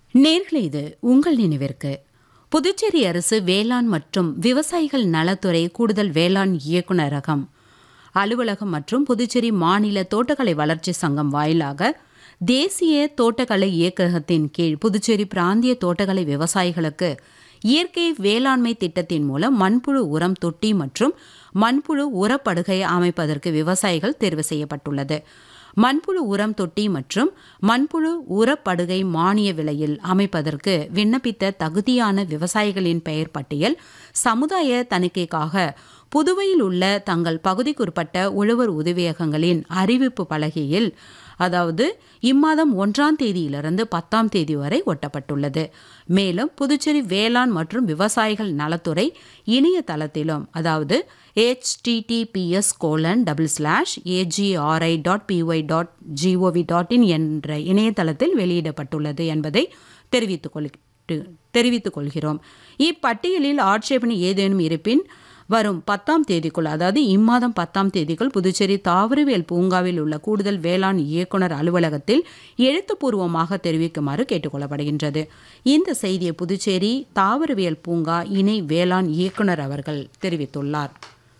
நேர்களே இது உங்கள் நினைவிற்கு புதுச்சேரி அரசு வேளாண் மற்றும் விவசாயிகள் நலத்துறை கூடுதல் வேளாண் இயக்குநரகம் அலுவலகம் மற்றும் புதுச்சேரி மாநில தோட்டக்கலை வளர்ச்சி சங்கம் வாயிலாக தேசிய தோட்டக்கலை இயக்ககத்தின் கீழ் புதுச்சேரி பிராந்திய தோட்டக்கலை விவசாயிகளுக்கு இயற்கை வேளாண்மை திட்டத்தின் மூலம் மண்புழு உரம் தொட்டி மற்றும் மண்புழு உரப்படுகை அமைப்பதற்கு விவசாயிகள் தேர்வு செய்யப்பட்டுள்ளது மண்புழு உரம் தொட்டி மற்றும் மண்புழு உரப்படுகை மானிய விலையில் அமைப்பதற்கு விண்ணப்பித்த தகுதியான விவசாயிகளின் பெயர் பட்டியல் சமுதாய தணிக்கைக்காக புதுவையில் உள்ள தங்கள் பகுதிக்குட்பட்ட உழவர் உதவியகங்களின் அறிவிப்பு பலகையில் அதாவது இம்மாதம் ஒன்றாம் தேதியிலிருந்து பத்தாம் தேதி வரை ஒட்டப்பட்டுள்ளது மேலும் புதுச்சேரி வேளாண் மற்றும் விவசாயிகள் நலத்துறை இணையதளத்திலும் அதாவது HTTPS colon double slash AGRI dot PY dot GOV dot IN என்ற இணையதளத்தில் வெளியிடப்பட்டுள்ளது என்பதை தெரிவித்துக் கொள் தெரிவித்துக் கொள்கிறோம் இப்பட்டியலில் ஆட்சேபனை ஏதேனும் இருப்பின் வரும் பத்தாம் தேதிக்குள் அதாவது இம்மாதம் பத்தாம் தேதிக்குள் புதுச்சேரி தாவரவியல் பூங்காவில் உள்ள கூடுதல் வேளாண் இயக்குனர் அலுவலகத்தில் எழுத்துப்பூர்வமாக தெரிவிக்குமாறு கேட்டுக்கொள்ளப்படுகின்றது இந்த செய்தியை புதுச்சேரி தாவரவியல் பூங்கா இணை வேளாண் இயக்குனர் அவர்கள் தெரிவித்துள்ளார்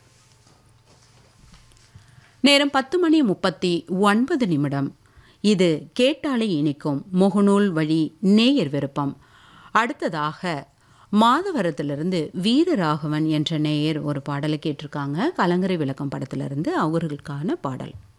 நேரம் பத்து மணி முப்பத்தி ஒன்பது நிமிடம் இது கேட்டாலே இனிக்கும் முகநூல் வழி நேயர் விருப்பம் அடுத்ததாக மாதவரத்திலிருந்து வீரராகவன் என்ற நேயர் ஒரு பாடலை கேட்டிருக்காங்க கலங்கரை விளக்கம் படத்திலிருந்து அவர்களுக்கான பாடல்